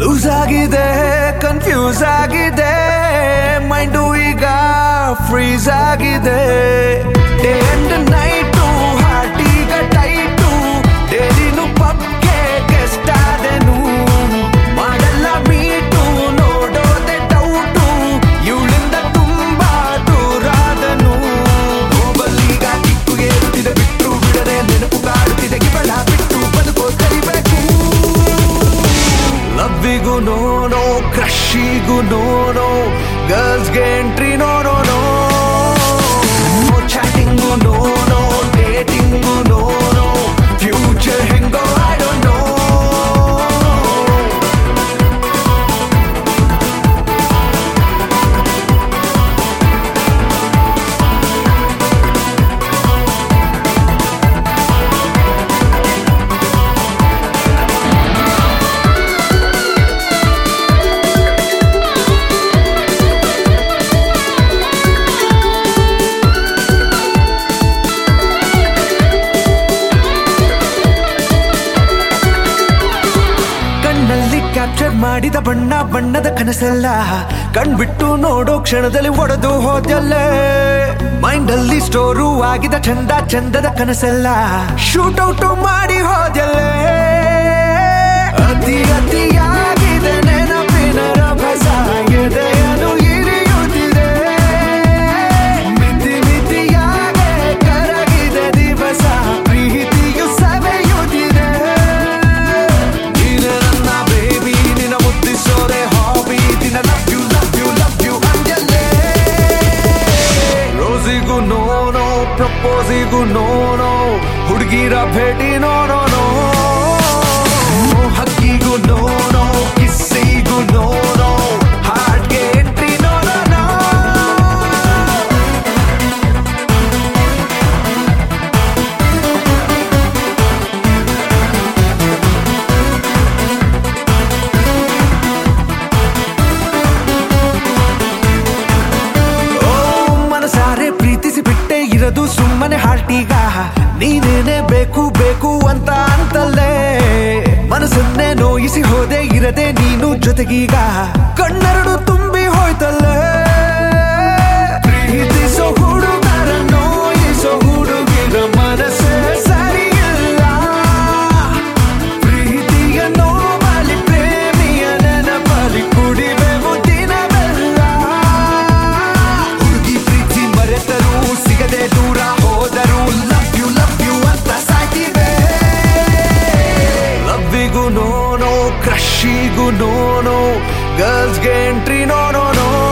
loose ಆಗಿದೆ confuse ಆಗಿದೆ mind ಈಗ ಫ್ರೀಸ್ ಆಗಿದೆ ಡೇ ಅಂಡ್ ನೈಟು ಹಾರ್ಟ್ ಈಗ ಟೈಟು ಡೇಲಿನು ಪಬ್ಗೆ ಗೆಸ್ಟ್ ಆದೆನು ಮಾಡಲ್ಲ ಮೀಟು ನೋಡೋದೆ ಡೌಟು ಇವಳಿಂದ ತುಂಬಾ ದೂರಾದನು ಈಗ ಕಿಕ್ಕು ಏರುತ್ತಿದೆ ಬಿಟ್ಟು ಬಿಡದೆ ನೆನಪು ಕಾಡುತ್ತಿದೆ ಇವಳ ಬಿಟ್ಟು ಬದುಕೋ ಕಲಿಬೇಕು ಲವ್ವಿಗೂ ನೋ ನೋ ಕ್ರಶಿಗೂ ನೋ ನೋ ಗರ್ಲ್ಸ್ಗೆ entry no no no chatting no no dating no no future ಹೆಂಗೋ ಐ ಡೋಂಟ್ ನೋ ಕಣ್ಣಲ್ಲಿ ಕ್ಯಾಪ್ಚರ್ ಮಾಡಿದ ಬಣ್ಣ ಬಣ್ಣದ ಕನಸೆಲ್ಲ ಕಣ್ಬಿಟ್ಟು ನೋಡೋ ಕ್ಷಣದಲ್ಲಿ ಒಡೆದು ಹೋದಲ್ಲೇ ಮೈಂಡ್ ಅಲ್ಲಿ ಸ್ಟೋರು ಆಗಿದ ಚಂದ ಚಂದದ ಕನಸೆಲ್ಲ ಶೂಟ್ ಔಟ್ ಮಾಡಿ ಹೋದಲ್ಲೇ ಅತಿ ಅತಿಯಾಗಿದೆ ನೆನಪಿನ ರಭಸ ಎದೆಯನು ಇರಿಯುತ್ತಿದೆ ಮಿತಿ ಮಿತಿಯಾಗೆ ಕರಗಿದೆ ದಿವಸ ಪ್ರೀತಿಯು ಸವೆಯುತ್ತಿದೆ ನೀನೆ ನನ್ನ ಬೇಬಿ ನಿನ್ನ ಮುದ್ದಿಸೋರೆ ಹಾಬಿ ದಿನ love you love you love you ಅಂಜಲ್ಲೇ ರೋಸಿಗೂ ನೋ ನೋ ಪ್ರಪೋಸಿಗೂ ನೋ ನೋ ಹುಡುಗಿರ ಭೇಟಿ ನೋ ನೋ ನೋ ಹಕ್ಕಿಗೂ ನೋ ನೋ ಕಿಸ್ಸಿಗೂ ನೋ ನೋ ಹಾರ್ಟ್ಗೆ entry no no no oh ಮನಸಾರೆ ಪ್ರೀತಿಸಿ ಬಿಟ್ಟೆ ಇರದು ಸುಮ್ಮನೆ ಹಾರ್ಟೀಗ ನೀನೇನೆ ಬೇಕು ಬೇಕು ಅಂತ ಅಂತಲ್ಲೇ ಮನಸ್ಸನ್ನೇ ನೋಯಿಸಿ ಹೋದೆ ಇರದೆ ನೀನು ಜೊತೆಗೀಗ ಕಣ್ಣೆರಡು ತುಂಬಿ ಹೋಯ್ತಲ್ಲೇ ಪ್ರೀತಿಸೋ ಹುಡುಗರ ನೋಯಿಸೋ ಹುಡುಗಿರ ಮನಸ್ಸೇ ಸರಿಯಿಲ್ಲ ಪ್ರೀತಿಯ ನೋವಲಿ ಪ್ರೇಮಿಯ ನೆನಪಲಿ ಕುಡಿವೆವು ದಿನವೆಲ್ಲ ಹುಡುಗಿ ಪ್ರೀತಿ ಮರೆತರು ಸಿಗದೆ ದೂರ ಹೋದರು ಲವ್ ಯು ಲವ್ ಯು ಅಂತ ಸಾಕಿವೆ ಲವ್ವಿಗೂ ನೋ ನೋ ಕ್ರಶಿಗೂ ನೋ ನೋ ಗರ್ಲ್ಸ್ಗೆ ಎಂಟ್ರಿ ನೋ ನೋ ನೋ